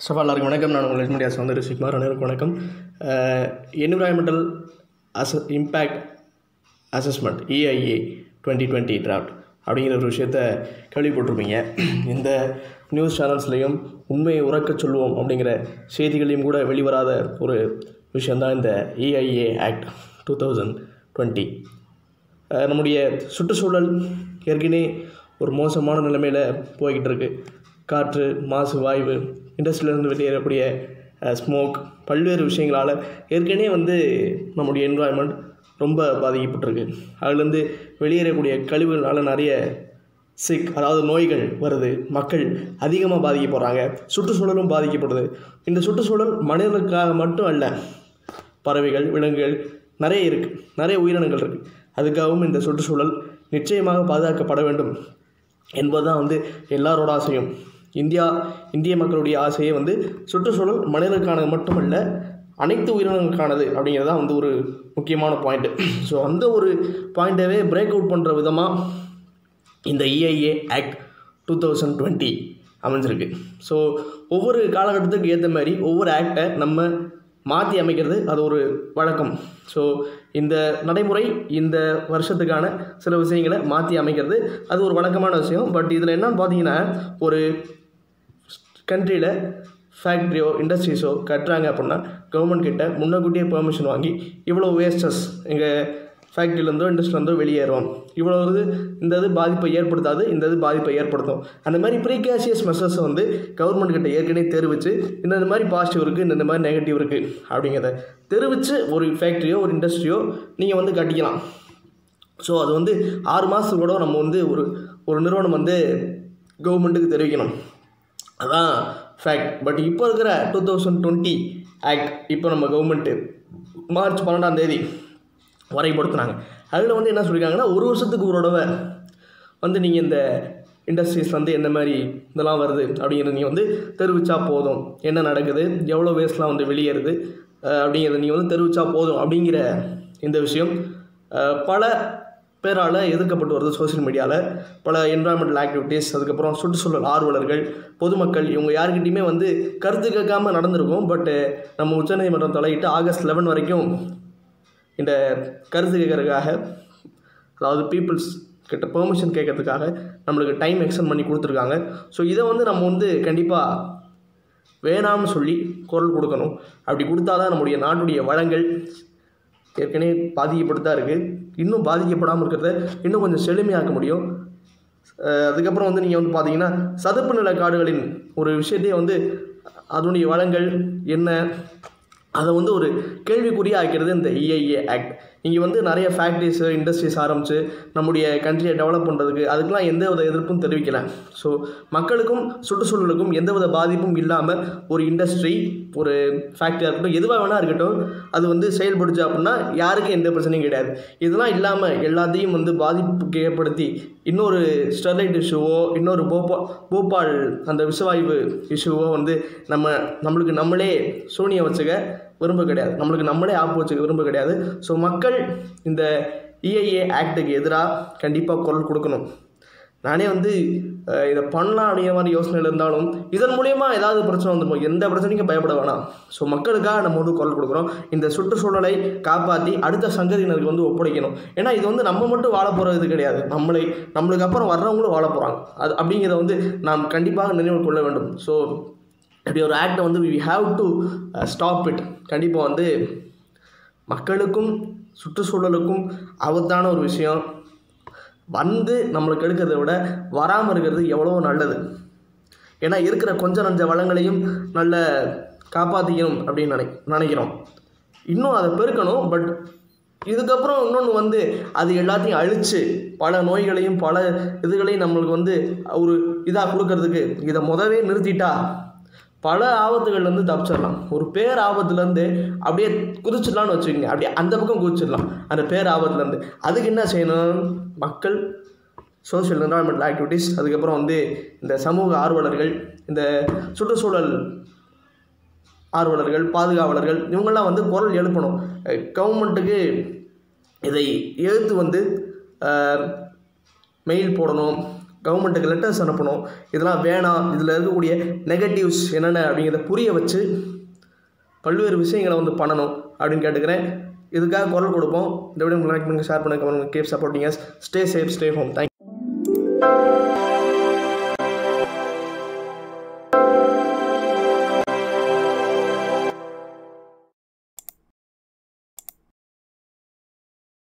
Safa எல்லாருக்கும் வணக்கம் நான் உங்கள் மீடியா சௌந்தர சிக்மார் அனைவருக்கும் வணக்கம் என்விரான்மெண்டல் அச impact assessment EIA twenty twenty draft அப்படிங்கிற ஒரு விஷயத்த கேள்விப்பட்டிருப்பீங்க இந்த நியூஸ் சேனல்ஸ்லேயும் உண்மையை உறக்கச் சொல்லுவோம் அப்படிங்கிற செய்திகளையும் கூட வெளிவராத ஒரு விஷயந்தான் இந்த EIA act two thousand twenty நம்முடைய சுற்றுச்சூழல் ஏற்கனவே ஒரு மோசமான நிலைமையில் போய்கிட்டு இருக்கு காற்று மாசு வாயு இண்டஸ்ட்ரியிலேருந்து வெளியேறக்கூடிய ஸ்மோக் பல்வேறு விஷயங்களால் ஏற்கனவே வந்து நம்முடைய என்வாயன்மெண்ட் ரொம்ப பாதிக்கப்பட்டிருக்கு அதுலேருந்து வெளியேறக்கூடிய கழிவுகளால் நிறைய சிக் அதாவது நோய்கள் வருது மக்கள் அதிகமாக பாதிக்கப்படுறாங்க சுற்றுச்சூழலும் பாதிக்கப்படுது இந்த சுற்றுச்சூழல் மனிதனுக்காக மட்டும் அல்ல பறவைகள் விலங்குகள் நிறைய இருக்குது நிறைய உயிரினங்கள் இருக்குது அதுக்காகவும் இந்த சுற்றுச்சூழல் நிச்சயமாக பாதுகாக்கப்பட வேண்டும் என்பது தான் வந்து எல்லாரோட ஆசையும் இந்தியா இந்திய மக்களுடைய ஆசையே வந்து சுற்றுச்சூழல் மனிதனுக்கானது மட்டுமல்ல அனைத்து உயிரினங்களுக்கானது அப்படிங்கிறது தான் வந்து ஒரு முக்கியமான பாயிண்ட்டு ஸோ அந்த ஒரு பாயிண்ட்டவே பிரேக் அவுட் பண்ணுற விதமாக இந்த EIA act two thousand twenty அமைஞ்சிருக்கு ஸோ ஒவ்வொரு காலகட்டத்துக்கு ஏற்ற மாதிரி ஒவ்வொரு ஆக்டை நம்ம மாற்றி அமைக்கிறது அது ஒரு வழக்கம் ஸோ இந்த நடைமுறை இந்த வருஷத்துக்கான சில விஷயங்களை மாற்றி அமைக்கிறது அது ஒரு வழக்கமான விஷயம் பட் இதில் என்னன்னு பார்த்தீங்கன்னா ஒரு கண்ட்ரியில் ஃபேக்ட்ரியோ இண்டஸ்ட்ரீஸோ கட்டுறாங்க அப்படின்னா கவர்மெண்ட் கிட்ட முன்னக்கூட்டியே பெர்மிஷன் வாங்கி இவ்வளோ வேஸ்டஸ் எங்கள் ஃபேக்ட்ரிலேருந்தோ இண்டஸ்ட்ரிலேருந்தோ வெளியேறும் இவ்வளோ இது இந்த இது பாதிப்பை ஏற்படுத்தாது இந்த இது பாதிப்பை ஏற்படுத்தும் அந்த மாதிரி ப்ரீகாசியஸ் மெஷர்ஸை வந்து கவர்மெண்ட் கிட்ட ஏற்கனவே தெரிவித்து இந்த மாதிரி பாசிட்டிவ் இருக்குது இந்த மாதிரி நெகட்டிவ் இருக்குது அப்படிங்கிறத தெரிவித்து ஒரு ஃபேக்ட்ரியோ ஒரு இண்டஸ்ட்ரியோ நீங்கள் வந்து கட்டிக்கலாம் ஸோ அது வந்து ஆறு மாதத்துக்கு கூட நம்ம வந்து ஒரு ஒரு நிறுவனம் வந்து கவர்மெண்ட்டுக்கு தெரிவிக்கணும் அதான் ஃபேக்ட் பட் இப்போ இருக்கிற டூ தௌசண்ட் டுவெண்ட்டி ஆக்ட் இப்போ நம்ம கவர்மெண்ட்டு மார்ச் பன்னெண்டாம் தேதி வரைபடுத்துனாங்க அதில் வந்து என்ன சொல்லியிருக்காங்கன்னா ஒரு வருஷத்துக்கு ஒரு தடவை வந்து நீங்கள் இந்த இண்டஸ்ட்ரீஸ் வந்து என்ன மாதிரி இதெல்லாம் வருது அப்படிங்கிறத நீங்கள் வந்து தெரிவித்தா போதும் என்ன நடக்குது எவ்வளோ வேஸ்ட்லாம் வந்து வெளியேறுது அப்படிங்கிறத நீங்கள் வந்து தெரிவித்தா போதும் அப்படிங்கிற இந்த விஷயம் பல பேரால் எதிர்க்கப்பட்டு வருது சோசியல் மீடியாவில் பல என்வரான்மெண்டல் ஆக்டிவிட்டீஸ் அதுக்கப்புறம் சுற்றுச்சூழல் ஆர்வலர்கள் பொதுமக்கள் இவங்க யாருக்கிட்டையுமே வந்து கருத்து கேட்காம நடந்திருக்கும் பட்டு நம்ம உச்சநீதிமன்றம் தலையிட்டு ஆகஸ்ட் லெவன் வரைக்கும் இந்த கருத்து கேட்கறதுக்காக அதாவது பீப்புள்ஸ் கிட்ட பெர்மிஷன் கேட்கறதுக்காக நம்மளுக்கு டைம் எக்ஸ்டெண்ட் பண்ணி கொடுத்துருக்காங்க ஸோ இதை வந்து நம்ம வந்து கண்டிப்பாக வேணாம்னு சொல்லி குரல் கொடுக்கணும் அப்படி கொடுத்தா தான் நம்முடைய நாட்டுடைய வளங்கள் ஏற்கனவே பாதிக்கப்பட்டு தான் இருக்குது இன்னும் பாதிக்கப்படாமல் இருக்கிறத இன்னும் கொஞ்சம் செழுமையாக்க முடியும் அதுக்கப்புறம் வந்து நீங்கள் வந்து பார்த்தீங்கன்னா சதுப்பு நில காடுகளின் ஒரு விஷயத்தையே வந்து அதனுடைய வளங்கள் என்ன அதை வந்து ஒரு கேள்விக்குறியாக ஆக்கிறது இந்த இஐஏ ஆக்ட் இங்கே வந்து நிறைய ஃபேக்ட்ரிஸு இண்டஸ்ட்ரீஸ் ஆரம்பித்து நம்முடைய கண்ட்ரியை டெவலப் பண்ணுறதுக்கு அதுக்கெலாம் எந்த வித எதிர்ப்பும் தெரிவிக்கல ஸோ மக்களுக்கும் சுற்றுச்சூழலுக்கும் எந்த வித பாதிப்பும் இல்லாமல் ஒரு இண்டஸ்ட்ரி ஒரு ஃபேக்ட்ரியாக இருக்கட்டும் எதுவாக வேணா இருக்கட்டும் அது வந்து செயல்படுச்சு அப்படின்னா யாருக்கும் எந்த பிரச்சனையும் கிடையாது இதெல்லாம் இல்லாமல் எல்லாத்தையும் வந்து பாதிப்புக்கு ஏற்படுத்தி இன்னொரு ஸ்டெர்லைட் இஷ்யூவோ இன்னொரு போப்பா போபால் அந்த விஷவாயு இஷ்யூவோ வந்து நம்ம நம்மளுக்கு நம்மளே சூனியை வச்சுக்க விரும்ப கிடையாது நம்மளுக்கு நம்மளே ஆப்பு வச்சுக்க விரும்ப கிடையாது ஸோ மக்கள் இந்த இஐஏ ஆக்டுக்கு எதிராக கண்டிப்பாக குரல் கொடுக்கணும் நானே வந்து இதை பண்ணலாம் அப்படிங்கிற மாதிரி யோசனையில் இருந்தாலும் இதன் மூலயமா ஏதாவது பிரச்சனை வந்துடும் எந்த பிரச்சனைக்கும் பயப்பட வேணாம் ஸோ மக்களுக்காக நம்ம வந்து குரல் கொடுக்குறோம் இந்த சுற்றுச்சூழலை காப்பாற்றி அடுத்த சங்கதியினருக்கு வந்து ஒப்படைக்கணும் ஏன்னா இது வந்து நம்ம மட்டும் வாழ போகிறது கிடையாது நம்மளை நம்மளுக்கு அப்புறம் வர்றவங்களும் வாழ போகிறாங்க அது அப்படிங்கிறத வந்து நாம் கண்டிப்பாக நினைவு கொள்ள வேண்டும் ஸோ இப்படி ஒரு ஆக்டை வந்து we have to stop it கண்டிப்பாக வந்து மக்களுக்கும் சுற்றுச்சூழலுக்கும் ஆபத்தான ஒரு விஷயம் வந்து நம்மளுக்கு எடுக்கிறத விட வராமல் இருக்கிறது எவ்வளோ நல்லது ஏன்னா இருக்கிற கொஞ்சம் நஞ்ச வளங்களையும் நல்ல காப்பாற்றிக்கணும் அப்படின்னு நினை நினைக்கிறோம் இன்னும் அதை பெருக்கணும் பட் இதுக்கப்புறம் இன்னொன்று வந்து அது எல்லாத்தையும் அழித்து பல நோய்களையும் பல இதுகளையும் நம்மளுக்கு வந்து ஒரு இதாக கொடுக்கறதுக்கு இதை முதவே நிறுத்திட்டா பல ஆபத்துகள்லேருந்து தப்பிச்சிடலாம் ஒரு பேர் ஆபத்துலேருந்து அப்படியே குதிச்சிடலான்னு வச்சுக்கோங்க அப்படியே அந்த பக்கம் குதிச்சிடலாம் அந்த பேர் ஆபத்துலேருந்து அதுக்கு என்ன செய்யணும் மக்கள் சோஷியல் என்வரான்மெண்டல் ஆக்டிவிட்டீஸ் அதுக்கப்புறம் வந்து இந்த சமூக ஆர்வலர்கள் இந்த சுற்றுச்சூழல் ஆர்வலர்கள் பாதுகாவலர்கள் இவங்கெல்லாம் வந்து குரல் எழுப்பணும் கவர்மெண்ட்டுக்கு இதை எதிர்த்து வந்து மெயில் போடணும் கவர்மெண்ட்டுக்கு லெட்டர்ஸ் அனுப்பணும் இதெல்லாம் வேணாம் இதில் இருக்கக்கூடிய நெகட்டிவ்ஸ் என்னென்ன அப்படிங்கிறத புரிய வச்சு பல்வேறு விஷயங்களை வந்து பண்ணணும் அப்படின்னு கேட்டுக்கிறேன் இதுக்காக குரல் கொடுப்போம் இந்த வீடியோ லைக் பண்ணுங்கள் ஷேர் பண்ணுங்கள் comment keep supporting stay safe stay home thank